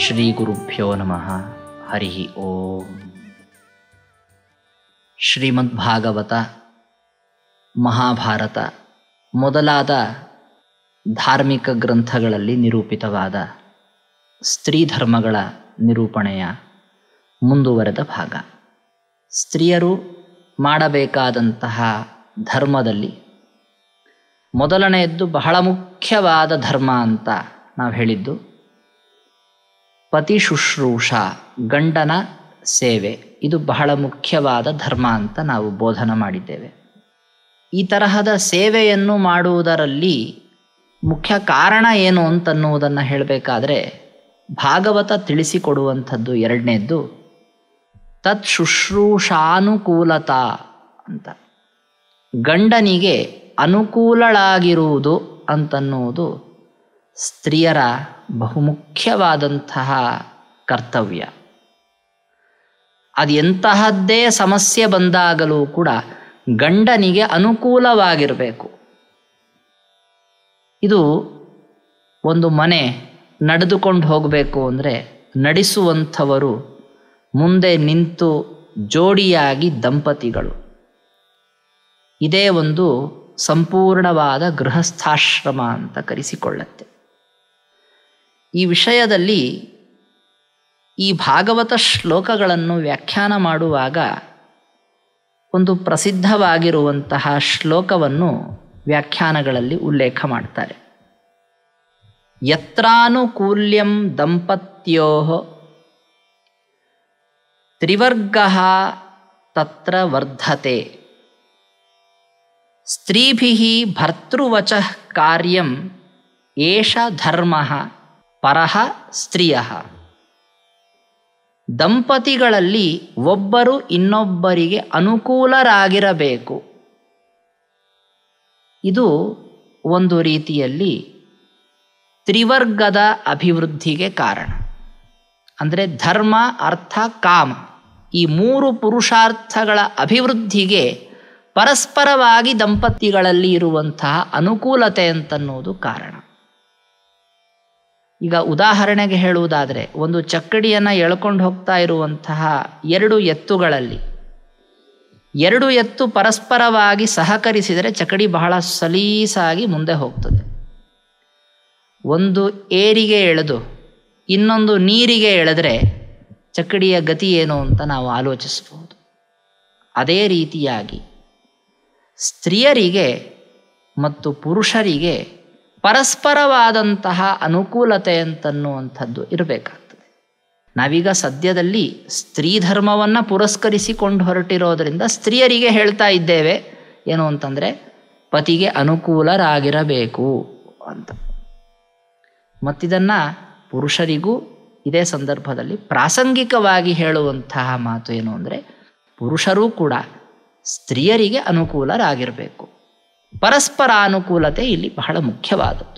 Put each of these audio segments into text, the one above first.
ಶ್ರೀಗುರುಭ್ಯೋ ನಮಃ ಹರಿ ಓಂ ಶ್ರೀಮದ್ಭಾಗವತ ಮಹಾಭಾರತ ಮೊದಲಾದ ಧಾರ್ಮಿಕ ಗ್ರಂಥಗಳಲ್ಲಿ ನಿರೂಪಿತವಾದ ಸ್ತ್ರೀ ಧರ್ಮಗಳ ನಿರೂಪಣೆಯ ಮುಂದುವರೆದ ಭಾಗ ಸ್ತ್ರೀಯರು ಮಾಡಬೇಕಾದಂತಹ ಧರ್ಮದಲ್ಲಿ ಮೊದಲನೆಯದ್ದು ಬಹಳ ಮುಖ್ಯವಾದ ಧರ್ಮ ಅಂತ ನಾವು ಹೇಳಿದ್ದು ಪತಿ ಶುಶ್ರೂಷ ಗಂಡನ ಸೇವೆ ಇದು ಬಹಳ ಮುಖ್ಯವಾದ ಧರ್ಮ ಅಂತ ನಾವು ಬೋಧನ ಮಾಡಿದ್ದೇವೆ ಈ ತರಹದ ಸೇವೆಯನ್ನು ಮಾಡುವುದರಲ್ಲಿ ಮುಖ್ಯ ಕಾರಣ ಏನು ಅಂತನ್ನುವುದನ್ನು ಹೇಳಬೇಕಾದ್ರೆ ಭಾಗವತ ತಿಳಿಸಿಕೊಡುವಂಥದ್ದು ಎರಡನೇದ್ದು ತತ್ ಶುಶ್ರೂಷಾನುಕೂಲತಾ ಅಂತ ಗಂಡನಿಗೆ ಅನುಕೂಲಳಾಗಿರುವುದು ಅಂತನ್ನುವುದು ಸ್ತ್ರೀಯರ ಬಹುಮುಖ್ಯವಾದಂತಹ ಕರ್ತವ್ಯ ಅದು ಎಂತಹದ್ದೇ ಸಮಸ್ಯೆ ಬಂದಾಗಲೂ ಕೂಡ ಗಂಡನಿಗೆ ಅನುಕೂಲವಾಗಿರಬೇಕು ಇದು ಒಂದು ಮನೆ ನಡೆದುಕೊಂಡು ಹೋಗಬೇಕು ಅಂದರೆ ನಡೆಸುವಂಥವರು ಮುಂದೆ ನಿಂತು ಜೋಡಿಯಾಗಿ ದಂಪತಿಗಳು ಇದೇ ಒಂದು ಸಂಪೂರ್ಣವಾದ ಗೃಹಸ್ಥಾಶ್ರಮ ಅಂತ ಕರೆಸಿಕೊಳ್ಳುತ್ತೆ ಈ ವಿಷಯದಲ್ಲಿ ಈ ಭಾಗವತ ಶ್ಲೋಕಗಳನ್ನು ವ್ಯಾಖ್ಯಾನ ಮಾಡುವಾಗ ಒಂದು ಪ್ರಸಿದ್ಧವಾಗಿರುವಂತಹ ಶ್ಲೋಕವನ್ನು ವ್ಯಾಖ್ಯಾನಗಳಲ್ಲಿ ಉಲ್ಲೇಖ ಮಾಡ್ತಾರೆ ಯತ್ರಾನುಕೂಲ್ಯಂ ದಂಪತ್ಯೋ ತ್ರಿವರ್ಗ ತತ್ರ ವರ್ಧತೆ ಸ್ತ್ರೀಭಿ ಭರ್ತೃವಚ ಕಾರ್ಯಂ ಏಷ ಧರ್ಮ ಪರಹ ಸ್ತ್ರೀಯ ದಂಪತಿಗಳಲ್ಲಿ ಒಬ್ಬರು ಇನ್ನೊಬ್ಬರಿಗೆ ಅನುಕೂಲರಾಗಿರಬೇಕು ಇದು ಒಂದು ರೀತಿಯಲ್ಲಿ ತ್ರಿವರ್ಗದ ಅಭಿವೃದ್ಧಿಗೆ ಕಾರಣ ಅಂದರೆ ಧರ್ಮ ಅರ್ಥ ಕಾಮ ಈ ಮೂರು ಪುರುಷಾರ್ಥಗಳ ಅಭಿವೃದ್ಧಿಗೆ ಪರಸ್ಪರವಾಗಿ ದಂಪತಿಗಳಲ್ಲಿ ಇರುವಂತಹ ಅನುಕೂಲತೆ ಅಂತನ್ನುವುದು ಕಾರಣ ಈಗ ಉದಾಹರಣೆಗೆ ಹೇಳುವುದಾದರೆ ಒಂದು ಚಕ್ಕಡಿಯನ್ನು ಎಳ್ಕೊಂಡು ಹೋಗ್ತಾ ಇರುವಂತಹ ಎರಡು ಎತ್ತುಗಳಲ್ಲಿ ಎರಡು ಎತ್ತು ಪರಸ್ಪರವಾಗಿ ಸಹಕರಿಸಿದರೆ ಚಕಡಿ ಬಹಳ ಸಲೀಸಾಗಿ ಮುಂದೆ ಹೋಗ್ತದೆ ಒಂದು ಏರಿಗೆ ಎಳೆದು ಇನ್ನೊಂದು ನೀರಿಗೆ ಎಳೆದ್ರೆ ಚಕ್ಕಡಿಯ ಗತಿ ಏನು ಅಂತ ನಾವು ಆಲೋಚಿಸಬಹುದು ಅದೇ ರೀತಿಯಾಗಿ ಸ್ತ್ರೀಯರಿಗೆ ಮತ್ತು ಪುರುಷರಿಗೆ ಪರಸ್ಪರವಾದಂತಹ ಅನುಕೂಲತೆ ಅಂತನ್ನುವಂಥದ್ದು ಇರಬೇಕಾಗ್ತದೆ ನಾವೀಗ ಸದ್ಯದಲ್ಲಿ ಸ್ತ್ರೀ ಧರ್ಮವನ್ನು ಪುರಸ್ಕರಿಸಿಕೊಂಡು ಹೊರಟಿರೋದರಿಂದ ಸ್ತ್ರೀಯರಿಗೆ ಹೇಳ್ತಾ ಇದ್ದೇವೆ ಏನು ಅಂತಂದರೆ ಪತಿಗೆ ಅನುಕೂಲರಾಗಿರಬೇಕು ಅಂತ ಮತ್ತಿದನ್ನು ಪುರುಷರಿಗೂ ಇದೇ ಸಂದರ್ಭದಲ್ಲಿ ಪ್ರಾಸಂಗಿಕವಾಗಿ ಹೇಳುವಂತಹ ಮಾತು ಏನು ಅಂದರೆ ಪುರುಷರೂ ಕೂಡ ಸ್ತ್ರೀಯರಿಗೆ ಅನುಕೂಲರಾಗಿರಬೇಕು ಪರಸ್ಪರ ಅನುಕೂಲತೆ ಇಲ್ಲಿ ಬಹಳ ಮುಖ್ಯವಾದದ್ದು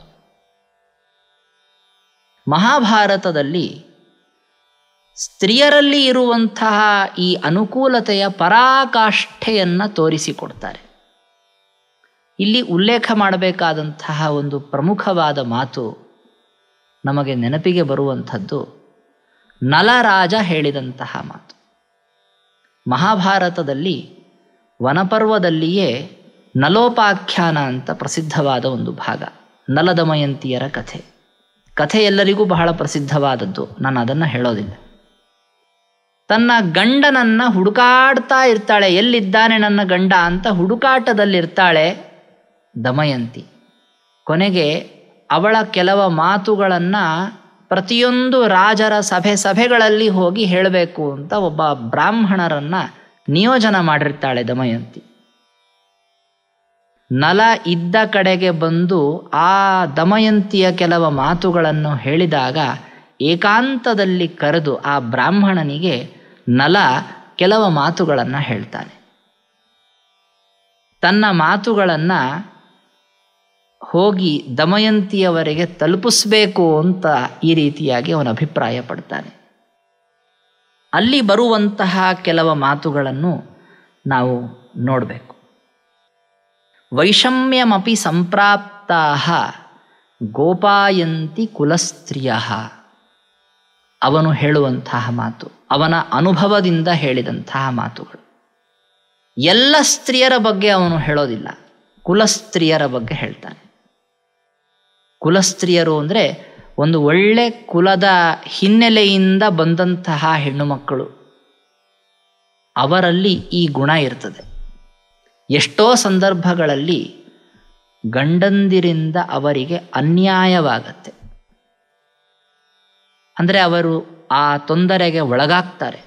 ಮಹಾಭಾರತದಲ್ಲಿ ಸ್ತ್ರೀಯರಲ್ಲಿ ಇರುವಂತಹ ಈ ಅನುಕೂಲತೆಯ ಪರಾಕಾಷ್ಠೆಯನ್ನು ತೋರಿಸಿಕೊಡ್ತಾರೆ ಇಲ್ಲಿ ಉಲ್ಲೇಖ ಮಾಡಬೇಕಾದಂತಹ ಒಂದು ಪ್ರಮುಖವಾದ ಮಾತು ನಮಗೆ ನೆನಪಿಗೆ ಬರುವಂಥದ್ದು ನಲರಾಜ ಹೇಳಿದಂತಹ ಮಾತು ಮಹಾಭಾರತದಲ್ಲಿ ವನಪರ್ವದಲ್ಲಿಯೇ ನಲೋಪಾಖ್ಯಾನ ಅಂತ ಪ್ರಸಿದ್ಧವಾದ ಒಂದು ಭಾಗ ನಲದಮಯಂತಿಯರ ಕಥೆ ಕಥೆ ಎಲ್ಲರಿಗೂ ಬಹಳ ಪ್ರಸಿದ್ಧವಾದದ್ದು ನಾನು ಅದನ್ನು ಹೇಳೋದಿಲ್ಲ ತನ್ನ ಗಂಡನನ್ನು ಹುಡುಕಾಡ್ತಾ ಇರ್ತಾಳೆ ಎಲ್ಲಿದ್ದಾನೆ ನನ್ನ ಗಂಡ ಅಂತ ಹುಡುಕಾಟದಲ್ಲಿರ್ತಾಳೆ ದಮಯಂತಿ ಕೊನೆಗೆ ಅವಳ ಕೆಲವ ಮಾತುಗಳನ್ನು ಪ್ರತಿಯೊಂದು ರಾಜರ ಸಭೆ ಸಭೆಗಳಲ್ಲಿ ಹೋಗಿ ಹೇಳಬೇಕು ಅಂತ ಒಬ್ಬ ಬ್ರಾಹ್ಮಣರನ್ನು ನಿಯೋಜನ ಮಾಡಿರ್ತಾಳೆ ದಮಯಂತಿ ನಲ ಇದ್ದ ಕಡೆಗೆ ಬಂದು ಆ ದಮಯಂತಿಯ ಕೆಲವ ಮಾತುಗಳನ್ನು ಹೇಳಿದಾಗ ಏಕಾಂತದಲ್ಲಿ ಕರೆದು ಆ ಬ್ರಾಹ್ಮಣನಿಗೆ ನಲ ಕೆಲವ ಮಾತುಗಳನ್ನು ಹೇಳ್ತಾನೆ ತನ್ನ ಮಾತುಗಳನ್ನು ಹೋಗಿ ದಮಯಂತಿಯವರೆಗೆ ತಲುಪಿಸ್ಬೇಕು ಅಂತ ಈ ರೀತಿಯಾಗಿ ಅವನ ಅಭಿಪ್ರಾಯ ಪಡ್ತಾನೆ ಅಲ್ಲಿ ಬರುವಂತಹ ಕೆಲವ ಮಾತುಗಳನ್ನು ನಾವು ನೋಡಬೇಕು ವೈಷಮ್ಯಮಪಿ ಸಂಪ್ರಾಪ್ತಾ ಗೋಪಾಯಂತಿ ಕುಲಸ್ತ್ರೀಯ ಅವನು ಹೇಳುವಂತಹ ಮಾತು ಅವನ ಅನುಭವದಿಂದ ಹೇಳಿದಂತಹ ಮಾತುಗಳು ಎಲ್ಲ ಸ್ತ್ರೀಯರ ಬಗ್ಗೆ ಅವನು ಹೇಳೋದಿಲ್ಲ ಕುಲಸ್ತ್ರೀಯರ ಬಗ್ಗೆ ಹೇಳ್ತಾನೆ ಕುಲಸ್ತ್ರೀಯರು ಅಂದರೆ ಒಂದು ಒಳ್ಳೆ ಕುಲದ ಹಿನ್ನೆಲೆಯಿಂದ ಬಂದಂತಹ ಹೆಣ್ಣು ಮಕ್ಕಳು ಅವರಲ್ಲಿ ಈ ಗುಣ ಇರ್ತದೆ ಎಷ್ಟೋ ಸಂದರ್ಭಗಳಲ್ಲಿ ಗಂಡಂದಿರಿಂದ ಅವರಿಗೆ ಅನ್ಯಾಯವಾಗತ್ತೆ ಅಂದರೆ ಅವರು ಆ ತೊಂದರೆಗೆ ಒಳಗಾಗ್ತಾರೆ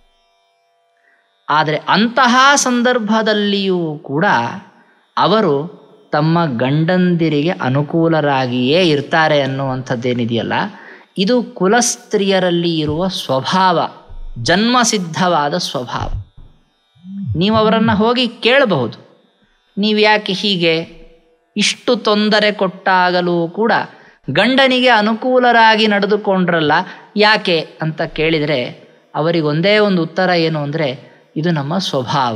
ಆದರೆ ಅಂತಹ ಸಂದರ್ಭದಲ್ಲಿಯೂ ಕೂಡ ಅವರು ತಮ್ಮ ಗಂಡಂದಿರಿಗೆ ಅನುಕೂಲರಾಗಿಯೇ ಇರ್ತಾರೆ ಅನ್ನುವಂಥದ್ದೇನಿದೆಯಲ್ಲ ಇದು ಕುಲಸ್ತ್ರೀಯರಲ್ಲಿ ಇರುವ ಸ್ವಭಾವ ಜನ್ಮಸಿದ್ಧವಾದ ಸ್ವಭಾವ ನೀವು ಅವರನ್ನು ಹೋಗಿ ಕೇಳಬಹುದು ನೀವು ಯಾಕೆ ಹೀಗೆ ಇಷ್ಟು ತೊಂದರೆ ಕೊಟ್ಟಾಗಲೂ ಕೂಡ ಗಂಡನಿಗೆ ಅನುಕೂಲರಾಗಿ ನಡೆದುಕೊಂಡ್ರಲ್ಲ ಯಾಕೆ ಅಂತ ಕೇಳಿದರೆ ಅವರಿಗೊಂದೇ ಒಂದು ಉತ್ತರ ಏನು ಅಂದರೆ ಇದು ನಮ್ಮ ಸ್ವಭಾವ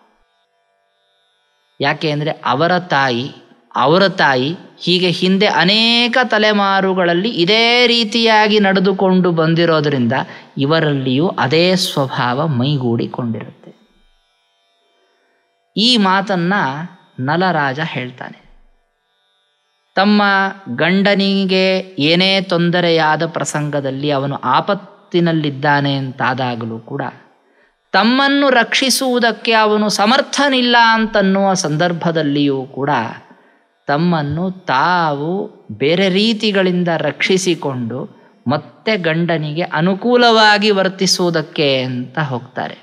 ಯಾಕೆ ಅಂದರೆ ಅವರ ತಾಯಿ ಅವರ ತಾಯಿ ಹೀಗೆ ಹಿಂದೆ ಅನೇಕ ತಲೆಮಾರುಗಳಲ್ಲಿ ಇದೇ ರೀತಿಯಾಗಿ ನಡೆದುಕೊಂಡು ಬಂದಿರೋದರಿಂದ ಇವರಲ್ಲಿಯೂ ಅದೇ ಸ್ವಭಾವ ಮೈಗೂಡಿಕೊಂಡಿರುತ್ತೆ ಈ ಮಾತನ್ನು ನಲರಾಜ ಹೇಳ್ತಾನೆ ತಮ್ಮ ಗಂಡನಿಗೆ ಏನೇ ತೊಂದರೆಯಾದ ಪ್ರಸಂಗದಲ್ಲಿ ಅವನು ಆಪತ್ತಿನಲ್ಲಿದ್ದಾನೆ ಅಂತಾದಾಗಲೂ ಕೂಡ ತಮ್ಮನ್ನು ರಕ್ಷಿಸುವುದಕ್ಕೆ ಅವನು ಸಮರ್ಥನಿಲ್ಲ ಅಂತನ್ನುವ ಸಂದರ್ಭದಲ್ಲಿಯೂ ಕೂಡ ತಮ್ಮನ್ನು ತಾವು ಬೇರೆ ರೀತಿಗಳಿಂದ ರಕ್ಷಿಸಿಕೊಂಡು ಮತ್ತೆ ಗಂಡನಿಗೆ ಅನುಕೂಲವಾಗಿ ವರ್ತಿಸುವುದಕ್ಕೆ ಅಂತ ಹೋಗ್ತಾರೆ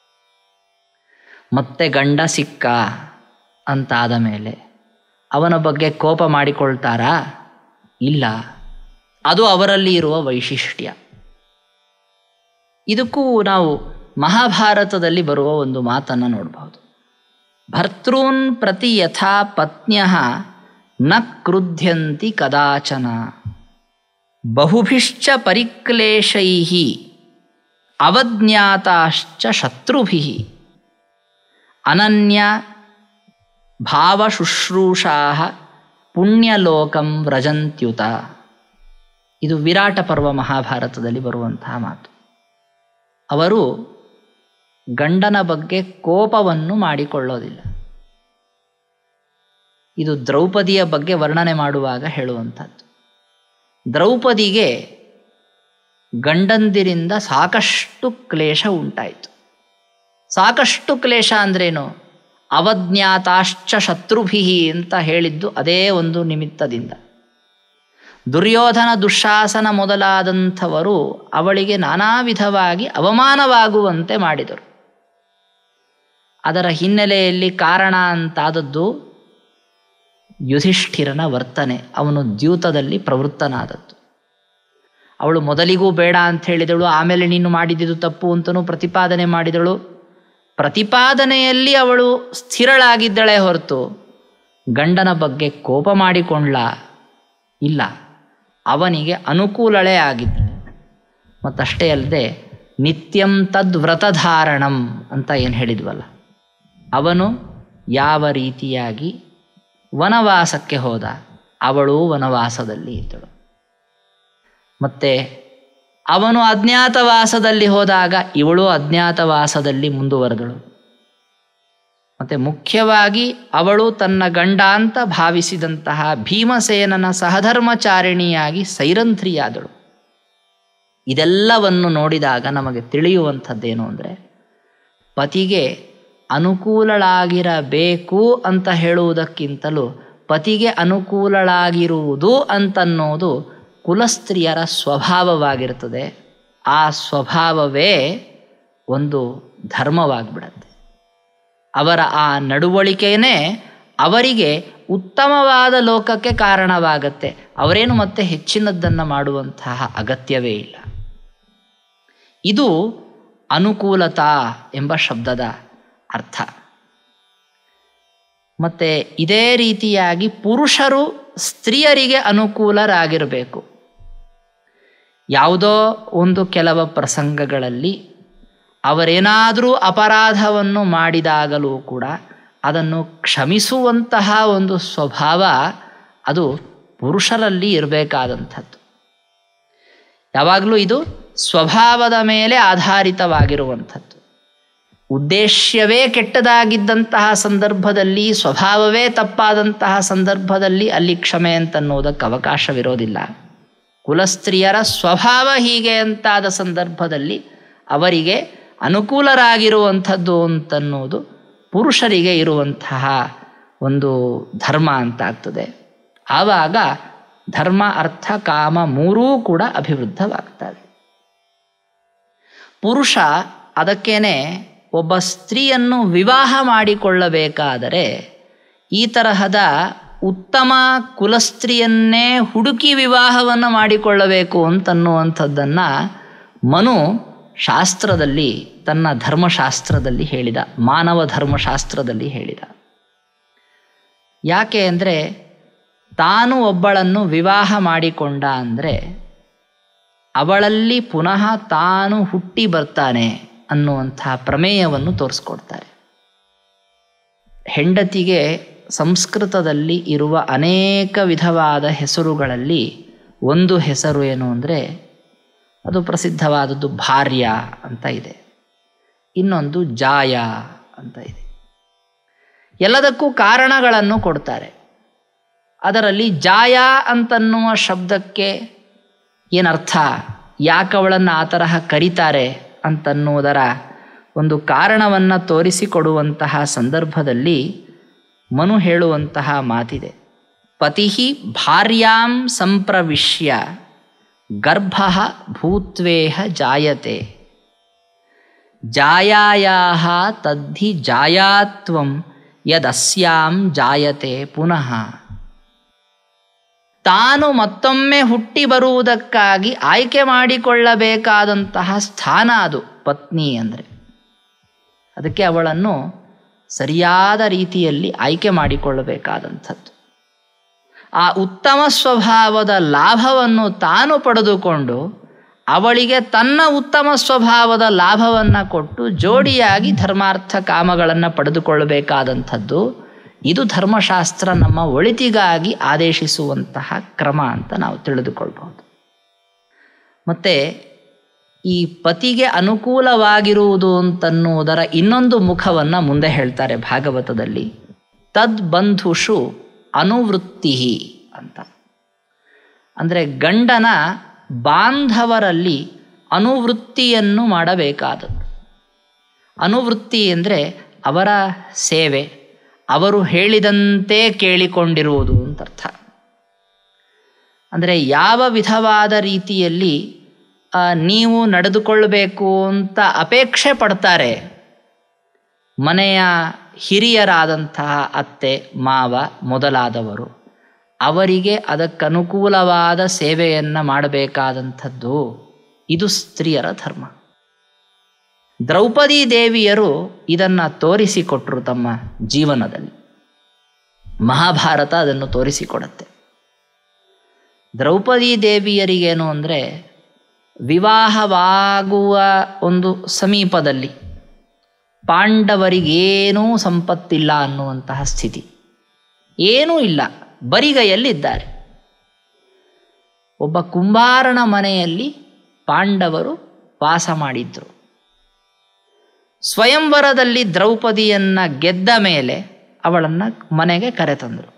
ಮತ್ತೆ ಗಂಡ ಸಿಕ್ಕ ಅಂತಾದ ಮೇಲೆ ಅವನ ಬಗ್ಗೆ ಕೋಪ ಮಾಡಿಕೊಳ್ತಾರಾ ಇಲ್ಲ ಅದು ಅವರಲ್ಲಿ ಇರುವ ವೈಶಿಷ್ಟ್ಯ ಇದಕ್ಕೂ ನಾವು ಮಹಾಭಾರತದಲ್ಲಿ ಬರುವ ಒಂದು ಮಾತನ್ನು ನೋಡಬಹುದು ಭರ್ತೃನ್ ಪ್ರತಿ ಯಥಾ ಪತ್ನ್ಯ ನ ಕ್ರುಧ್ಯಂತಿ ಕದಾಚನ ಬಹುಭಿಶ್ಚ ಪರಿಕ್ಲೇಶೈ ಅವಜ್ಞಾತಾಶ್ಚ ಶತ್ರುಭಿ ಅನನ್ಯ ಭಾವಶುಶ್ರೂಷಾ ಪುಣ್ಯಲೋಕಂ ವ್ರಜಂತ್ಯುತ ಇದು ವಿರಾಟ ಪರ್ವ ಮಹಾಭಾರತದಲ್ಲಿ ಬರುವಂತಹ ಮಾತು ಅವರು ಗಂಡನ ಬಗ್ಗೆ ಕೋಪವನ್ನು ಮಾಡಿಕೊಳ್ಳೋದಿಲ್ಲ ಇದು ದ್ರೌಪದಿಯ ಬಗ್ಗೆ ವರ್ಣನೆ ಮಾಡುವಾಗ ಹೇಳುವಂಥದ್ದು ದ್ರೌಪದಿಗೆ ಗಂಡಂದಿರಿಂದ ಸಾಕಷ್ಟು ಕ್ಲೇಶ ಉಂಟಾಯಿತು ಸಾಕಷ್ಟು ಕ್ಲೇಶ ಅಂದ್ರೇನು ಅವಜ್ಞಾತಾಶ್ಚ ಶತ್ರುಭಿ ಅಂತ ಹೇಳಿದ್ದು ಅದೇ ಒಂದು ನಿಮಿತ್ತದಿಂದ ದುರ್ಯೋಧನ ದುಶಾಸನ ಮೊದಲಾದಂಥವರು ಅವಳಿಗೆ ನಾನಾ ವಿಧವಾಗಿ ಅವಮಾನವಾಗುವಂತೆ ಮಾಡಿದರು ಅದರ ಹಿನ್ನೆಲೆಯಲ್ಲಿ ಕಾರಣ ಅಂತಾದದ್ದು ಯುಧಿಷ್ಠಿರನ ವರ್ತನೆ ಅವನು ದ್ಯೂತದಲ್ಲಿ ಪ್ರವೃತ್ತನಾದದ್ದು ಅವಳು ಮೊದಲಿಗೂ ಬೇಡ ಅಂತ ಹೇಳಿದಳು ಆಮೇಲೆ ನೀನು ಮಾಡಿದ್ದು ತಪ್ಪು ಅಂತಲೂ ಪ್ರತಿಪಾದನೆ ಮಾಡಿದಳು ಪ್ರತಿಪಾದನೆಯಲ್ಲಿ ಅವಳು ಸ್ಥಿರಳಾಗಿದ್ದಳೆ ಹೊರತು ಗಂಡನ ಬಗ್ಗೆ ಕೋಪ ಮಾಡಿಕೊಂಡ್ಲ ಇಲ್ಲ ಅವನಿಗೆ ಅನುಕೂಲಳೇ ಆಗಿದ್ದಳೆ ಮತ್ತಷ್ಟೇ ಅಲ್ಲದೆ ನಿತ್ಯಂ ತದ್ವ್ರತಧಾರಣಂ ಅಂತ ಏನು ಹೇಳಿದ್ವಲ್ಲ ಅವನು ಯಾವ ರೀತಿಯಾಗಿ ವನವಾಸಕ್ಕೆ ಹೋದ ಅವಳು ವನವಾಸದಲ್ಲಿ ಇದ್ದಳು ಮತ್ತು ಅವನು ಅಜ್ಞಾತವಾಸದಲ್ಲಿ ಹೋದಾಗ ಇವಳು ಅಜ್ಞಾತವಾಸದಲ್ಲಿ ಮುಂದುವರೆದಳು ಮತ್ತು ಮುಖ್ಯವಾಗಿ ಅವಳು ತನ್ನ ಗಂಡ ಅಂತ ಭಾವಿಸಿದಂತಹ ಭೀಮಸೇನನ ಸಹಧರ್ಮಚಾರಿಣಿಯಾಗಿ ಸೈರಂಧ್ರಿಯಾದಳು ಇದೆಲ್ಲವನ್ನು ನೋಡಿದಾಗ ನಮಗೆ ತಿಳಿಯುವಂಥದ್ದೇನು ಅಂದರೆ ಪತಿಗೆ ಅನುಕೂಲಳಾಗಿರಬೇಕು ಅಂತ ಹೇಳುವುದಕ್ಕಿಂತಲೂ ಪತಿಗೆ ಅನುಕೂಲಳಾಗಿರುವುದು ಅಂತನ್ನೋದು ಕುಲಸ್ತ್ರೀಯರ ಸ್ವಭಾವವಾಗಿರ್ತದೆ ಆ ಸ್ವಭಾವವೇ ಒಂದು ಧರ್ಮವಾಗಿಬಿಡತ್ತೆ ಅವರ ಆ ನಡವಳಿಕೆಯೇ ಅವರಿಗೆ ಉತ್ತಮವಾದ ಲೋಕಕ್ಕೆ ಕಾರಣವಾಗತ್ತೆ ಅವರೇನು ಮತ್ತೆ ಹೆಚ್ಚಿನದ್ದನ್ನು ಮಾಡುವಂತಹ ಅಗತ್ಯವೇ ಇಲ್ಲ ಇದು ಅನುಕೂಲತಾ ಎಂಬ ಶಬ್ದದ ಅರ್ಥ ಮತ್ತು ಇದೇ ರೀತಿಯಾಗಿ ಪುರುಷರು ಸ್ತ್ರೀಯರಿಗೆ ಅನುಕೂಲರಾಗಿರಬೇಕು ಯಾವುದೋ ಒಂದು ಕೆಲವು ಪ್ರಸಂಗಗಳಲ್ಲಿ ಅವರೇನಾದರೂ ಅಪರಾಧವನ್ನು ಮಾಡಿದಾಗಲೂ ಕೂಡ ಅದನ್ನು ಕ್ಷಮಿಸುವಂತಹ ಒಂದು ಸ್ವಭಾವ ಅದು ಪುರುಷರಲ್ಲಿ ಇರಬೇಕಾದಂಥದ್ದು ಯಾವಾಗಲೂ ಇದು ಸ್ವಭಾವದ ಮೇಲೆ ಆಧಾರಿತವಾಗಿರುವಂಥದ್ದು ಉದ್ದೇಶ್ಯವೇ ಕೆಟ್ಟದಾಗಿದ್ದಂತಹ ಸಂದರ್ಭದಲ್ಲಿ ಸ್ವಭಾವವೇ ತಪ್ಪಾದಂತಹ ಸಂದರ್ಭದಲ್ಲಿ ಅಲ್ಲಿ ಕ್ಷಮೆ ಅಂತನ್ನೋದಕ್ಕೆ ಅವಕಾಶವಿರೋದಿಲ್ಲ ಕುಲಸ್ತ್ರೀಯರ ಸ್ವಭಾವ ಹೀಗೆ ಅಂತಾದ ಸಂದರ್ಭದಲ್ಲಿ ಅವರಿಗೆ ಅನುಕೂಲರಾಗಿರುವಂಥದ್ದು ಅಂತನ್ನೋದು ಪುರುಷರಿಗೆ ಇರುವಂತಹ ಒಂದು ಧರ್ಮ ಅಂತಾಗ್ತದೆ ಆವಾಗ ಧರ್ಮ ಅರ್ಥ ಕಾಮ ಮೂರೂ ಕೂಡ ಅಭಿವೃದ್ಧವಾಗ್ತವೆ ಪುರುಷ ಅದಕ್ಕೇನೆ ಒಬ್ಬ ಸ್ತ್ರೀಯನ್ನು ವಿವಾಹ ಮಾಡಿಕೊಳ್ಳಬೇಕಾದರೆ ಈ ತರಹದ ಉತ್ತಮ ಕುಲಸ್ತ್ರೀಯನ್ನೇ ಹುಡುಕಿ ವಿವಾಹವನ್ನು ಮಾಡಿಕೊಳ್ಳಬೇಕು ಅಂತನ್ನುವಂಥದ್ದನ್ನು ಮನು ಶಾಸ್ತ್ರದಲ್ಲಿ ತನ್ನ ಧರ್ಮಶಾಸ್ತ್ರದಲ್ಲಿ ಹೇಳಿದ ಮಾನವ ಧರ್ಮಶಾಸ್ತ್ರದಲ್ಲಿ ಹೇಳಿದ ಯಾಕೆ ಅಂದರೆ ತಾನು ಒಬ್ಬಳನ್ನು ವಿವಾಹ ಮಾಡಿಕೊಂಡ ಅಂದರೆ ಅವಳಲ್ಲಿ ಪುನಃ ತಾನು ಹುಟ್ಟಿ ಬರ್ತಾನೆ ಅನ್ನುವಂಥ ಪ್ರಮೇಯವನ್ನು ತೋರಿಸ್ಕೊಡ್ತಾರೆ ಹೆಂಡತಿಗೆ ಸಂಸ್ಕೃತದಲ್ಲಿ ಇರುವ ಅನೇಕ ವಿಧವಾದ ಹೆಸರುಗಳಲ್ಲಿ ಒಂದು ಹೆಸರು ಏನು ಅಂದರೆ ಅದು ಪ್ರಸಿದ್ಧವಾದದ್ದು ಭಾರ್ಯ ಅಂತ ಇದೆ ಇನ್ನೊಂದು ಜಾಯ ಅಂತ ಇದೆ ಎಲ್ಲದಕ್ಕೂ ಕಾರಣಗಳನ್ನು ಕೊಡ್ತಾರೆ ಅದರಲ್ಲಿ ಜಾಯ ಅಂತನ್ನುವ ಶಬ್ದಕ್ಕೆ ಏನರ್ಥ ಯಾಕೆ ಅವಳನ್ನು ಆ ತರಹ ಕರೀತಾರೆ ಅಂತನ್ನುವುದರ ಒಂದು ಕಾರಣವನ್ನು ತೋರಿಸಿಕೊಡುವಂತಹ ಸಂದರ್ಭದಲ್ಲಿ ಮನು ಹೇಳುವಂತಹ ಮಾತಿದೆ ಪತಿ ಭಾರ್ಯಾಂ ಸಂಪ್ರವಿಶ್ಯ ಗರ್ಭ ಭೂತ್ವೇಹ ಜಾಯತೆ ಜಾಯಾಯಾ ತದ್ಧಿ ಜಾಯಾತ್ವಂ ಯದಸ್ಯಾಂ ಜಾಯತೆ ಪುನಃ ತಾನು ಮತ್ತೊಮ್ಮೆ ಹುಟ್ಟಿ ಬರುವುದಕ್ಕಾಗಿ ಆಯ್ಕೆ ಮಾಡಿಕೊಳ್ಳಬೇಕಾದಂತಹ ಸ್ಥಾನ ಅದು ಪತ್ನಿ ಅಂದರೆ ಅದಕ್ಕೆ ಅವಳನ್ನು ಸರಿಯಾದ ರೀತಿಯಲ್ಲಿ ಆಯ್ಕೆ ಮಾಡಿಕೊಳ್ಳಬೇಕಾದಂಥದ್ದು ಆ ಉತ್ತಮ ಸ್ವಭಾವದ ಲಾಭವನ್ನು ತಾನು ಪಡೆದುಕೊಂಡು ಅವಳಿಗೆ ತನ್ನ ಉತ್ತಮ ಸ್ವಭಾವದ ಲಾಭವನ್ನು ಕೊಟ್ಟು ಜೋಡಿಯಾಗಿ ಧರ್ಮಾರ್ಥ ಕಾಮಗಳನ್ನು ಪಡೆದುಕೊಳ್ಳಬೇಕಾದಂಥದ್ದು ಇದು ಧರ್ಮಶಾಸ್ತ್ರ ನಮ್ಮ ಒಳಿತಿಗಾಗಿ ಆದೇಶಿಸುವಂತಹ ಕ್ರಮ ಅಂತ ನಾವು ತಿಳಿದುಕೊಳ್ಬಹುದು ಮತ್ತು ಈ ಪತಿಗೆ ಅನುಕೂಲವಾಗಿರುವುದು ಅಂತನ್ನುವುದರ ಇನ್ನೊಂದು ಮುಖವನ್ನು ಮುಂದೆ ಹೇಳ್ತಾರೆ ಭಾಗವತದಲ್ಲಿ ತದ್ಬಂಧುಷು ಅನುವೃತ್ತಿ ಅಂತ ಅಂದರೆ ಗಂಡನ ಬಾಂಧವರಲ್ಲಿ ಅನುವೃತ್ತಿಯನ್ನು ಮಾಡಬೇಕಾದದ್ದು ಅನುವೃತ್ತಿ ಅಂದರೆ ಅವರ ಸೇವೆ ಅವರು ಹೇಳಿದಂತೆ ಕೇಳಿಕೊಂಡಿರುವುದು ಅಂತ ಅರ್ಥ ಅಂದರೆ ಯಾವ ವಿಧವಾದ ರೀತಿಯಲ್ಲಿ ನೀವು ನಡೆದುಕೊಳ್ಳಬೇಕು ಅಂತ ಅಪೇಕ್ಷೆ ಪಡ್ತಾರೆ ಮನೆಯ ಹಿರಿಯರಾದಂತಹ ಅತ್ತೆ ಮಾವ ಮೊದಲಾದವರು ಅವರಿಗೆ ಅದಕ್ಕನುಕೂಲವಾದ ಸೇವೆಯನ್ನು ಮಾಡಬೇಕಾದಂಥದ್ದು ಇದು ಸ್ತ್ರೀಯರ ಧರ್ಮ ದ್ರೌಪದಿ ದೇವಿಯರು ಇದನ್ನು ತೋರಿಸಿಕೊಟ್ರು ತಮ್ಮ ಜೀವನದಲ್ಲಿ ಮಹಾಭಾರತ ಅದನ್ನು ತೋರಿಸಿಕೊಡುತ್ತೆ ದ್ರೌಪದಿ ದೇವಿಯರಿಗೇನು ಅಂದರೆ ವಿವಾಹವಾಗುವ ಒಂದು ಸಮೀಪದಲ್ಲಿ ಪಾಂಡವರಿಗೇನೂ ಸಂಪತ್ತಿಲ್ಲ ಅನ್ನುವಂತಹ ಸ್ಥಿತಿ ಏನೂ ಇಲ್ಲ ಬರಿಗೈಯಲ್ಲಿದ್ದಾರೆ ಒಬ್ಬ ಕುಂಬಾರನ ಮನೆಯಲ್ಲಿ ಪಾಂಡವರು ವಾಸ ಮಾಡಿದ್ರು ಸ್ವಯಂವರದಲ್ಲಿ ದ್ರೌಪದಿಯನ್ನು ಗೆದ್ದ ಮೇಲೆ ಅವಳನ್ನು ಮನೆಗೆ ಕರೆತಂದರು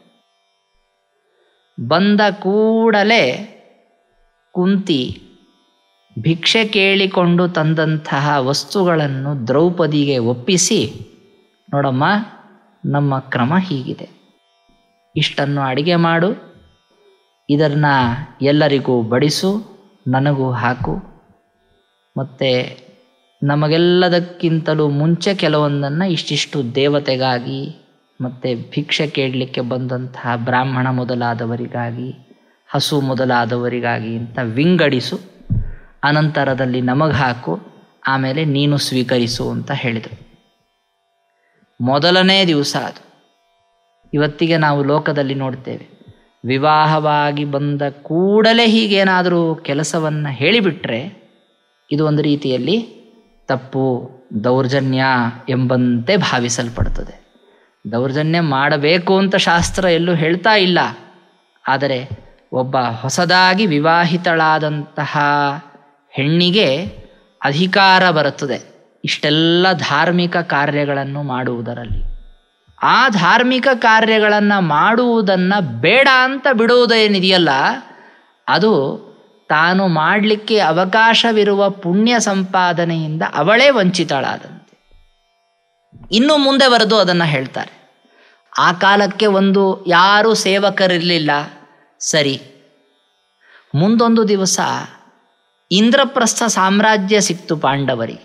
ಬಂದ ಕೂಡಲೇ ಕುಂತಿ ಭಿಕ್ಷೆ ಕೇಳಿಕೊಂಡು ತಂದಂತಹ ವಸ್ತುಗಳನ್ನು ದ್ರೌಪದಿಗೆ ಒಪ್ಪಿಸಿ ನೋಡಮ್ಮ ನಮ್ಮ ಕ್ರಮ ಹೀಗಿದೆ ಇಷ್ಟನ್ನು ಅಡಿಗೆ ಮಾಡು ಇದನ್ನು ಎಲ್ಲರಿಗೂ ಬಡಿಸು ನನಗೂ ಹಾಕು ಮತ್ತು ನಮಗೆಲ್ಲದಕ್ಕಿಂತಲೂ ಮುಂಚೆ ಕೆಲವೊಂದನ್ನು ಇಷ್ಟಿಷ್ಟು ದೇವತೆಗಾಗಿ ಮತ್ತು ಭಿಕ್ಷೆ ಕೇಳಲಿಕ್ಕೆ ಬಂದಂತಹ ಬ್ರಾಹ್ಮಣ ಮೊದಲಾದವರಿಗಾಗಿ ಹಸು ಮೊದಲಾದವರಿಗಾಗಿ ಅಂತ ವಿಂಗಡಿಸು ಅನಂತರದಲ್ಲಿ ನಮಗೆ ಹಾಕು ಆಮೇಲೆ ನೀನು ಸ್ವೀಕರಿಸು ಅಂತ ಹೇಳಿದರು ಮೊದಲನೇ ದಿವಸ ಅದು ಇವತ್ತಿಗೆ ನಾವು ಲೋಕದಲ್ಲಿ ನೋಡ್ತೇವೆ ವಿವಾಹವಾಗಿ ಬಂದ ಕೂಡಲೇ ಹೀಗೇನಾದರೂ ಕೆಲಸವನ್ನು ಹೇಳಿಬಿಟ್ರೆ ಇದು ಒಂದು ರೀತಿಯಲ್ಲಿ ತಪ್ಪು ದೌರ್ಜನ್ಯ ಎಂಬಂತೆ ಭಾವಿಸಲ್ಪಡ್ತದೆ ದೌರ್ಜನ್ಯ ಮಾಡಬೇಕು ಅಂತ ಶಾಸ್ತ್ರ ಎಲ್ಲೂ ಹೇಳ್ತಾ ಇಲ್ಲ ಆದರೆ ಒಬ್ಬ ಹೊಸದಾಗಿ ವಿವಾಹಿತಳಾದಂತಹ ಹೆಣ್ಣಿಗೆ ಅಧಿಕಾರ ಬರುತ್ತದೆ ಇಷ್ಟೆಲ್ಲ ಧಾರ್ಮಿಕ ಕಾರ್ಯಗಳನ್ನು ಮಾಡುವುದರಲ್ಲಿ ಆ ಧಾರ್ಮಿಕ ಕಾರ್ಯಗಳನ್ನು ಮಾಡುವುದನ್ನು ಬೇಡ ಅಂತ ಬಿಡುವುದೇನಿದೆಯಲ್ಲ ಅದು ತಾನು ಮಾಡಲಿಕ್ಕೆ ಅವಕಾಶವಿರುವ ಪುಣ್ಯ ಸಂಪಾದನೆಯಿಂದ ಅವಳೇ ವಂಚಿತಳಾದಂತೆ ಇನ್ನು ಮುಂದೆ ಬರೆದು ಅದನ್ನು ಹೇಳ್ತಾರೆ ಆ ಕಾಲಕ್ಕೆ ಒಂದು ಯಾರೂ ಸೇವಕರಿರಲಿಲ್ಲ ಸರಿ ಮುಂದೊಂದು ದಿವಸ ಇಂದ್ರಪ್ರಸ್ಥ ಸಾಮ್ರಾಜ್ಯ ಸಿಕ್ತು ಪಾಂಡವರಿಗೆ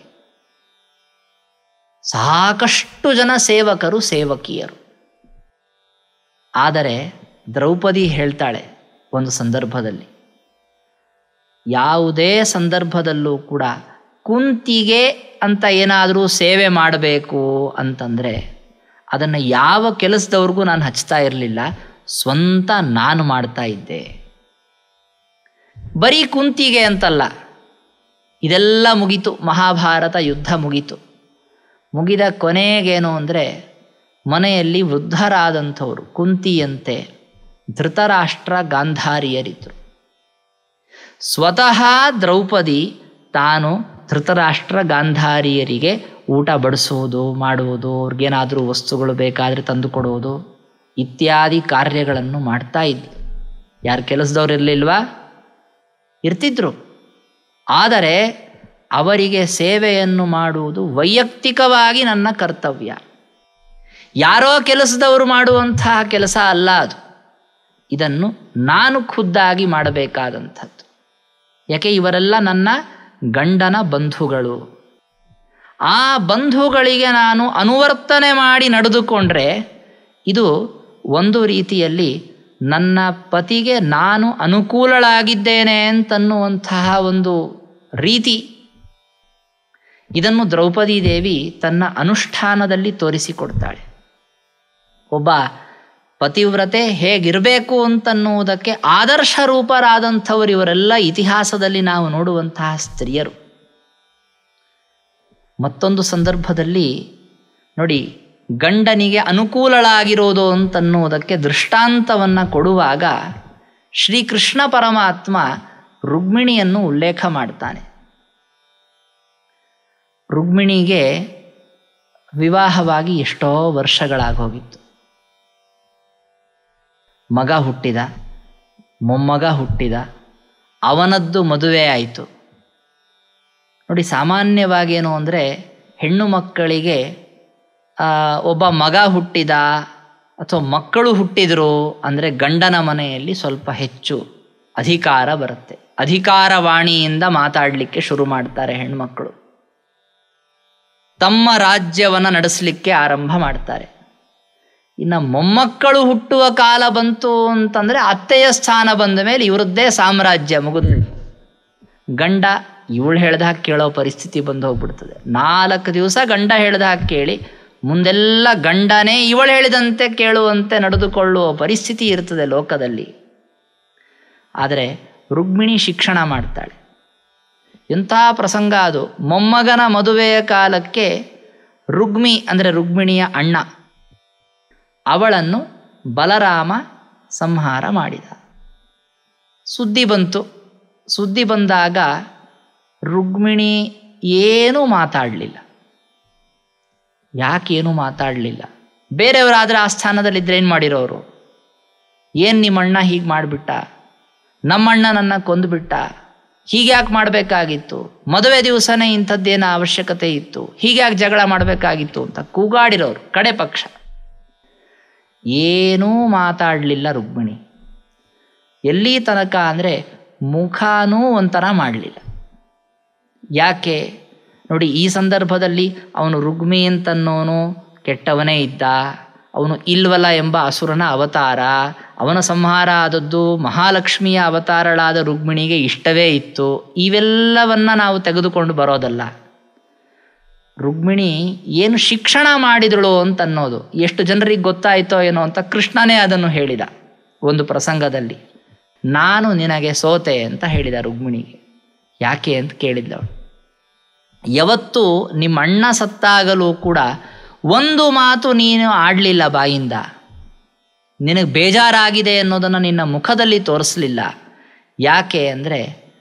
ಸಾಕಷ್ಟು ಜನ ಸೇವಕರು ಸೇವಕಿಯರು ಆದರೆ ದ್ರೌಪದಿ ಹೇಳ್ತಾಳೆ ಒಂದು ಸಂದರ್ಭದಲ್ಲಿ ಯಾವುದೇ ಸಂದರ್ಭದಲ್ಲೂ ಕೂಡ ಕುಂತಿಗೆ ಅಂತ ಏನಾದರೂ ಸೇವೆ ಮಾಡಬೇಕು ಅಂತಂದರೆ ಅದನ್ನು ಯಾವ ಕೆಲಸದವ್ರಿಗೂ ನಾನು ಹಚ್ತಾ ಇರಲಿಲ್ಲ ಸ್ವಂತ ನಾನು ಮಾಡ್ತಾ ಇದ್ದೆ ಬರೀ ಕುಂತಿಗೆ ಅಂತಲ್ಲ ಇದೆಲ್ಲ ಮುಗೀತು ಮಹಾಭಾರತ ಯುದ್ಧ ಮುಗೀತು ಮುಗಿದ ಕೊನೆಗೇನು ಅಂದರೆ ಮನೆಯಲ್ಲಿ ವೃದ್ಧರಾದಂಥವರು ಕುಂತಿಯಂತೆ ಧೃತರಾಷ್ಟ್ರ ಗಾಂಧಾರಿಯರಿದ್ದರು ಸ್ವತಃ ದ್ರೌಪದಿ ತಾನು ಧೃತರಾಷ್ಟ್ರ ಗಾಂಧಾರಿಯರಿಗೆ ಊಟ ಬಡಿಸುವುದು ಮಾಡುವುದು ಅವ್ರಿಗೇನಾದರೂ ವಸ್ತುಗಳು ಬೇಕಾದರೆ ತಂದು ಕೊಡುವುದು ಇತ್ಯಾದಿ ಕಾರ್ಯಗಳನ್ನು ಮಾಡ್ತಾ ಇದ್ದರು ಯಾರು ಕೆಲಸದವ್ರು ಇರಲಿಲ್ವಾ ಇರ್ತಿದ್ರು ಆದರೆ ಅವರಿಗೆ ಸೇವೆಯನ್ನು ಮಾಡುವುದು ವೈಯಕ್ತಿಕವಾಗಿ ನನ್ನ ಕರ್ತವ್ಯ ಯಾರೋ ಕೆಲಸದವರು ಮಾಡುವಂತಹ ಕೆಲಸ ಅಲ್ಲ ಅದು ಇದನ್ನು ನಾನು ಖುದ್ದಾಗಿ ಮಾಡಬೇಕಾದಂಥದ್ದು ಯಾಕೆ ಇವರೆಲ್ಲ ನನ್ನ ಗಂಡನ ಬಂಧುಗಳು ಆ ಬಂಧುಗಳಿಗೆ ನಾನು ಅನುವರ್ತನೆ ಮಾಡಿ ನಡೆದುಕೊಂಡ್ರೆ ಇದು ಒಂದು ರೀತಿಯಲ್ಲಿ ನನ್ನ ಪತಿಗೆ ನಾನು ಅನುಕೂಲಳಾಗಿದ್ದೇನೆ ಅಂತನ್ನುವಂತಹ ಒಂದು ರೀತಿ ಇದನ್ನು ದ್ರೌಪದಿ ದೇವಿ ತನ್ನ ಅನುಷ್ಠಾನದಲ್ಲಿ ತೋರಿಸಿಕೊಡ್ತಾಳೆ ಒಬ್ಬ ಪತಿವ್ರತೆ ಹೇಗಿರಬೇಕು ಅಂತನ್ನುವುದಕ್ಕೆ ಆದರ್ಶ ರೂಪರಾದಂಥವರು ಇವರೆಲ್ಲ ಇತಿಹಾಸದಲ್ಲಿ ನಾವು ನೋಡುವಂತಹ ಸ್ತ್ರೀಯರು ಮತ್ತೊಂದು ಸಂದರ್ಭದಲ್ಲಿ ನೋಡಿ ಗಂಡನಿಗೆ ಅನುಕೂಲಳಾಗಿರೋದು ಅಂತನ್ನುವುದಕ್ಕೆ ದೃಷ್ಟಾಂತವನ್ನು ಕೊಡುವಾಗ ಶ್ರೀಕೃಷ್ಣ ಪರಮಾತ್ಮ ರುಕ್ಮಿಣಿಯನ್ನು ಉಲ್ಲೇಖ ಮಾಡ್ತಾನೆ ರುಕ್ಮಿಣಿಗೆ ವಿವಾಹವಾಗಿ ಎಷ್ಟೋ ವರ್ಷಗಳಾಗೋಗಿತ್ತು ಮಗ ಹುಟ್ಟಿದ ಮೊಮ್ಮಗ ಹುಟ್ಟಿದ ಅವನದ್ದು ಮದುವೆ ಆಯಿತು ನೋಡಿ ಸಾಮಾನ್ಯವಾಗಿ ಏನು ಅಂದರೆ ಹೆಣ್ಣು ಮಕ್ಕಳಿಗೆ ಒಬ್ಬ ಮಗ ಹುಟ್ಟಿದ ಅಥವಾ ಮಕ್ಕಳು ಹುಟ್ಟಿದರು ಅಂದರೆ ಗಂಡನ ಮನೆಯಲ್ಲಿ ಸ್ವಲ್ಪ ಹೆಚ್ಚು ಅಧಿಕಾರ ಬರುತ್ತೆ ಅಧಿಕಾರವಾಣಿಯಿಂದ ಮಾತಾಡಲಿಕ್ಕೆ ಶುರು ಮಾಡ್ತಾರೆ ಹೆಣ್ಮಕ್ಕಳು ತಮ್ಮ ರಾಜ್ಯವನ್ನು ನಡೆಸಲಿಕ್ಕೆ ಆರಂಭ ಮಾಡ್ತಾರೆ ಇನ್ನು ಮೊಮ್ಮಕ್ಕಳು ಹುಟ್ಟುವ ಕಾಲ ಬಂತು ಅಂತಂದರೆ ಅತ್ತೆಯ ಸ್ಥಾನ ಬಂದ ಮೇಲೆ ಇವರದ್ದೇ ಸಾಮ್ರಾಜ್ಯ ಮುಗಿದು ಗಂಡ ಇವಳು ಹೇಳ್ದ ಹಾಗೆ ಕೇಳೋ ಪರಿಸ್ಥಿತಿ ಬಂದು ಹೋಗ್ಬಿಡ್ತದೆ ನಾಲ್ಕು ದಿವಸ ಗಂಡ ಹೇಳ್ದ ಹಾಗೆ ಕೇಳಿ ಮುಂದೆಲ್ಲ ಗಂಡನೇ ಇವಳು ಹೇಳಿದಂತೆ ಕೇಳುವಂತೆ ನಡೆದುಕೊಳ್ಳುವ ಪರಿಸ್ಥಿತಿ ಇರ್ತದೆ ಲೋಕದಲ್ಲಿ ಆದರೆ ರುಕ್ಮಿಣಿ ಶಿಕ್ಷಣ ಮಾಡ್ತಾಳೆ ಎಂಥ ಪ್ರಸಂಗ ಅದು ಮೊಮ್ಮಗನ ಮದುವೆಯ ಕಾಲಕ್ಕೆ ರುಗ್ಮಿ ಅಂದರೆ ರುಕ್ಮಿಣಿಯ ಅಣ್ಣ ಅವಳನ್ನು ಬಲರಾಮ ಸಂಹಾರ ಮಾಡಿದ ಸುದ್ದಿ ಬಂತು ಸುದ್ದಿ ಬಂದಾಗ ರುಕ್ಮಿಣಿ ಏನೂ ಮಾತಾಡಲಿಲ್ಲ ಯಾಕೇನು ಮಾತಾಡಲಿಲ್ಲ ಬೇರೆಯವರಾದರೆ ಆ ಸ್ಥಾನದಲ್ಲಿದ್ದರೆ ಏನು ಮಾಡಿರೋರು ಏನು ನಿಮ್ಮಣ್ಣ ಹೀಗೆ ಮಾಡಿಬಿಟ್ಟ ನಮ್ಮಣ್ಣ ನನ್ನ ಕೊಂದುಬಿಟ್ಟ ಹೀಗೆ ಯಾಕೆ ಮಾಡಬೇಕಾಗಿತ್ತು ಮದುವೆ ದಿವಸನೇ ಇಂಥದ್ದೇನೋ ಅವಶ್ಯಕತೆ ಇತ್ತು ಹೀಗೆ ಯಾಕೆ ಜಗಳ ಮಾಡಬೇಕಾಗಿತ್ತು ಅಂತ ಕೂಗಾಡಿರೋರು ಕಡೆ ಪಕ್ಷ ಏನೂ ಮಾತಾಡಲಿಲ್ಲ ರುಕ್ಮಿಣಿ ಎಲ್ಲಿ ತನಕ ಅಂದರೆ ಮುಖಾನೂ ಒಂಥರ ಮಾಡಲಿಲ್ಲ ಯಾಕೆ ನೋಡಿ ಈ ಸಂದರ್ಭದಲ್ಲಿ ಅವನು ರುಗ್ಮಿ ಅಂತನ್ನೋನು ಕೆಟ್ಟವನೇ ಇದ್ದ ಅವನು ಇಲ್ವಲ ಎಂಬ ಅಸುರನ ಅವತಾರ ಅವನ ಸಂಹಾರ ಆದದ್ದು ಮಹಾಲಕ್ಷ್ಮಿಯ ಅವತಾರಳಾದ ರುಗ್ಮಿಣಿಗೆ ಇಷ್ಟವೇ ಇತ್ತು ಇವೆಲ್ಲವನ್ನ ನಾವು ತೆಗೆದುಕೊಂಡು ಬರೋದಲ್ಲ ರುಗ್ಮಿಣಿ ಏನು ಶಿಕ್ಷಣ ಮಾಡಿದಳು ಅಂತ ಅನ್ನೋದು ಎಷ್ಟು ಜನರಿಗೆ ಗೊತ್ತಾಯಿತೋ ಏನೋ ಅಂತ ಕೃಷ್ಣನೇ ಅದನ್ನು ಹೇಳಿದ ಒಂದು ಪ್ರಸಂಗದಲ್ಲಿ ನಾನು ನಿನಗೆ ಸೋತೆ ಅಂತ ಹೇಳಿದ ರುಗ್ಮಿಣಿಗೆ ಯಾಕೆ ಅಂತ ಕೇಳಿದ್ದವಳು ಯಾವತ್ತು ನಿಮ್ಮ ಅಣ್ಣ ಸತ್ತಾಗಲೂ ಕೂಡ ಒಂದು ಮಾತು ನೀನು ಆಡಲಿಲ್ಲ ಬಾಯಿಂದ ನಿನಗೆ ಬೇಜಾರಾಗಿದೆ ಅನ್ನೋದನ್ನು ನಿನ್ನ ಮುಖದಲ್ಲಿ ತೋರಿಸಲಿಲ್ಲ ಯಾಕೆ ಅಂದರೆ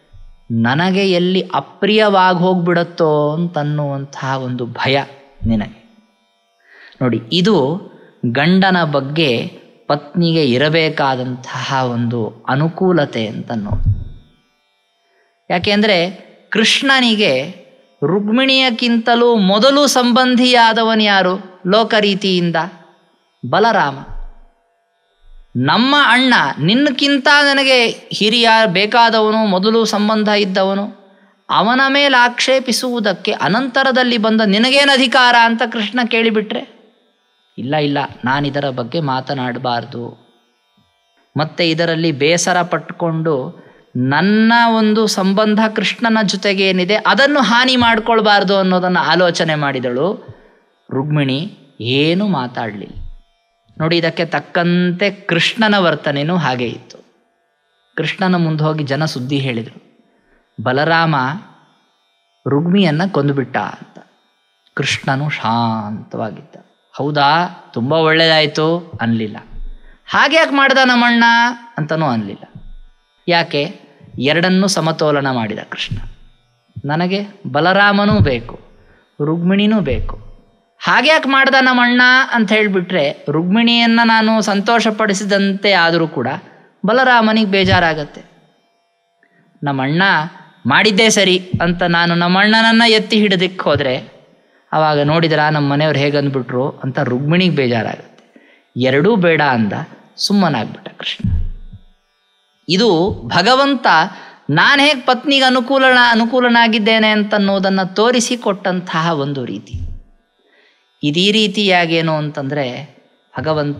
ನನಗೆ ಎಲ್ಲಿ ಅಪ್ರಿಯವಾಗಿ ಹೋಗ್ಬಿಡತ್ತೋ ಅಂತನ್ನುವಂತಹ ಒಂದು ಭಯ ನಿನಗೆ ನೋಡಿ ಇದು ಗಂಡನ ಬಗ್ಗೆ ಪತ್ನಿಗೆ ಇರಬೇಕಾದಂತಹ ಒಂದು ಅನುಕೂಲತೆ ಅಂತ ನೋಡಿ ಯಾಕೆಂದರೆ ಕೃಷ್ಣನಿಗೆ ರುಕ್ಮಿಣಿಯಕ್ಕಿಂತಲೂ ಮೊದಲು ಸಂಬಂಧಿಯಾದವನು ಯಾರು ಲೋಕರೀತಿಯಿಂದ ಬಲರಾಮ ನಮ್ಮ ಅಣ್ಣ ನಿನ್ನಕ್ಕಿಂತ ನನಗೆ ಹಿರಿಯ ಬೇಕಾದವನು ಮೊದಲು ಸಂಬಂಧ ಇದ್ದವನು ಅವನ ಮೇಲೆ ಆಕ್ಷೇಪಿಸುವುದಕ್ಕೆ ಅನಂತರದಲ್ಲಿ ಬಂದ ನಿನಗೇನು ಅಧಿಕಾರ ಅಂತ ಕೃಷ್ಣ ಕೇಳಿಬಿಟ್ರೆ ಇಲ್ಲ ಇಲ್ಲ ನಾನಿದರ ಬಗ್ಗೆ ಮಾತನಾಡಬಾರ್ದು ಮತ್ತು ಇದರಲ್ಲಿ ಬೇಸರ ಪಟ್ಟುಕೊಂಡು ನನ್ನ ಒಂದು ಸಂಬಂಧ ಕೃಷ್ಣನ ಜೊತೆಗೇನಿದೆ ಅದನ್ನು ಹಾನಿ ಮಾಡಿಕೊಳ್ಬಾರ್ದು ಅನ್ನೋದನ್ನು ಆಲೋಚನೆ ಮಾಡಿದಳು ರುಕ್ಮಿಣಿ ಏನೂ ಮಾತಾಡಲಿಲ್ಲ ನೋಡಿ ಇದಕ್ಕೆ ತಕ್ಕಂತೆ ಕೃಷ್ಣನ ವರ್ತನೆಯೂ ಹಾಗೆ ಇತ್ತು ಕೃಷ್ಣನ ಮುಂದೆ ಹೋಗಿ ಜನ ಸುದ್ದಿ ಹೇಳಿದರು ಬಲರಾಮ ರುಗ್ಮಿಯನ್ನು ಕೊಂದುಬಿಟ್ಟ ಅಂತ ಕೃಷ್ಣನು ಶಾಂತವಾಗಿದ್ದ ಹೌದಾ ತುಂಬ ಒಳ್ಳೆಯದಾಯಿತು ಅನ್ನಲಿಲ್ಲ ಹಾಗೆ ಯಾಕೆ ಮಾಡ್ದ ನಮ್ಮಣ್ಣ ಅಂತನೂ ಅನ್ನಲಿಲ್ಲ ಯಾಕೆ ಎರಡನ್ನೂ ಸಮತೋಲನ ಮಾಡಿದ ಕೃಷ್ಣ ನನಗೆ ಬಲರಾಮನೂ ಬೇಕು ರುಕ್ಮಿಣಿನೂ ಬೇಕು ಹಾಗೆ ಯಾಕೆ ಮಾಡ್ದ ನಮ್ಮಣ್ಣ ಅಂತ ಹೇಳಿಬಿಟ್ರೆ ರುಕ್ಮಿಣಿಯನ್ನು ನಾನು ಸಂತೋಷಪಡಿಸಿದಂತೆ ಆದರೂ ಕೂಡ ಬಲರಾಮನಿಗೆ ಬೇಜಾರಾಗತ್ತೆ ನಮ್ಮಣ್ಣ ಮಾಡಿದ್ದೇ ಸರಿ ಅಂತ ನಾನು ನಮ್ಮಣ್ಣನನ್ನು ಎತ್ತಿ ಹಿಡಿದಕ್ಕೆ ಹೋದರೆ ಆವಾಗ ನೋಡಿದ್ರ ನಮ್ಮ ಮನೆಯವ್ರು ಹೇಗೆ ಅಂದ್ಬಿಟ್ರು ಅಂತ ರುಕ್ಮಿಣಿಗೆ ಬೇಜಾರಾಗುತ್ತೆ ಎರಡೂ ಬೇಡ ಅಂದ ಸುಮ್ಮನಾಗ್ಬಿಟ್ಟ ಕೃಷ್ಣ ಇದು ಭಗವಂತ ನಾನು ಹೇಗೆ ಪತ್ನಿಗೆ ಅನುಕೂಲನ ಅನುಕೂಲನಾಗಿದ್ದೇನೆ ಅಂತನ್ನೋದನ್ನು ತೋರಿಸಿಕೊಟ್ಟಂತಹ ಒಂದು ರೀತಿ ಇದೇ ರೀತಿಯಾಗೇನು ಅಂತಂದರೆ ಭಗವಂತ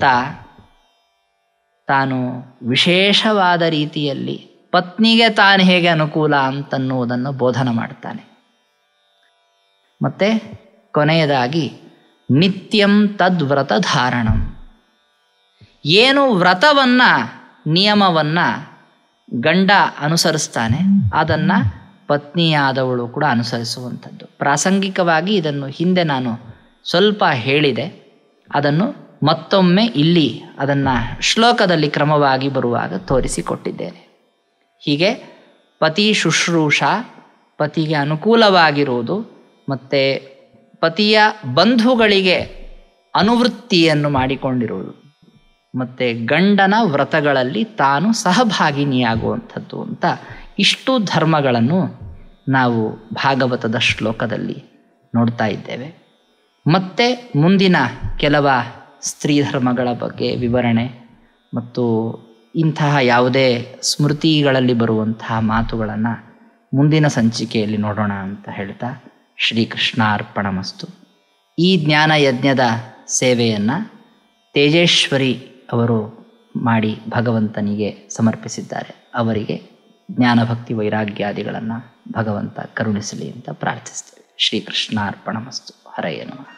ತಾನು ವಿಶೇಷವಾದ ರೀತಿಯಲ್ಲಿ ಪತ್ನಿಗೆ ತಾನು ಹೇಗೆ ಅನುಕೂಲ ಅಂತನ್ನುವುದನ್ನು ಬೋಧನ ಮಾಡ್ತಾನೆ ಮತ್ತು ಕೊನೆಯದಾಗಿ ನಿತ್ಯಂ ತದ್ವ್ರತ ಧಾರಣಂ ಏನು ವ್ರತವನ್ನು ನಿಯಮವನ್ನು ಗಂಡ ಅನುಸರಿಸ್ತಾನೆ ಅದನ್ನು ಪತ್ನಿಯಾದವಳು ಕೂಡ ಅನುಸರಿಸುವಂಥದ್ದು ಪ್ರಾಸಂಗಿಕವಾಗಿ ಇದನ್ನು ಹಿಂದೆ ನಾನು ಸ್ವಲ್ಪ ಹೇಳಿದೆ ಅದನ್ನು ಮತ್ತೊಮ್ಮೆ ಇಲ್ಲಿ ಅದನ್ನು ಶ್ಲೋಕದಲ್ಲಿ ಕ್ರಮವಾಗಿ ಬರುವಾಗ ತೋರಿಸಿಕೊಟ್ಟಿದ್ದೇನೆ ಹೀಗೆ ಪತಿ ಶುಶ್ರೂಷ ಪತಿಗೆ ಅನುಕೂಲವಾಗಿರುವುದು ಮತ್ತು ಪತಿಯ ಬಂಧುಗಳಿಗೆ ಅನುವೃತ್ತಿಯನ್ನು ಮಾಡಿಕೊಂಡಿರುವುದು ಮತ್ತು ಗಂಡನ ವ್ರತಗಳಲ್ಲಿ ತಾನು ಸಹಭಾಗಿನಿಯಾಗುವಂಥದ್ದು ಅಂತ ಇಷ್ಟು ಧರ್ಮಗಳನ್ನು ನಾವು ಭಾಗವತದ ಶ್ಲೋಕದಲ್ಲಿ ನೋಡ್ತಾ ಇದ್ದೇವೆ ಮತ್ತೆ ಮುಂದಿನ ಕೆಲವ ಸ್ತ್ರೀ ಧರ್ಮಗಳ ಬಗ್ಗೆ ವಿವರಣೆ ಮತ್ತು ಇಂತಹ ಯಾವುದೇ ಸ್ಮೃತಿಗಳಲ್ಲಿ ಬರುವಂತಹ ಮಾತುಗಳನ್ನು ಮುಂದಿನ ಸಂಚಿಕೆಯಲ್ಲಿ ನೋಡೋಣ ಅಂತ ಹೇಳ್ತಾ ಶ್ರೀಕೃಷ್ಣಾರ್ಪಣಮಸ್ತು ಈ ಜ್ಞಾನ ಯಜ್ಞದ ಸೇವೆಯನ್ನು ತೇಜೇಶ್ವರಿ ಅವರು ಮಾಡಿ ಭಗವಂತನಿಗೆ ಸಮರ್ಪಿಸಿದ್ದಾರೆ ಅವರಿಗೆ ಜ್ಞಾನಭಕ್ತಿ ವೈರಾಗ್ಯಾದಿಗಳನ್ನು ಭಗವಂತ ಕರುಣಿಸಲಿ ಅಂತ ಪ್ರಾರ್ಥಿಸ್ತೇವೆ ಶ್ರೀಕೃಷ್ಣಾರ್ಪಣಮಸ್ತು ಹರೆಯ ನಮಃ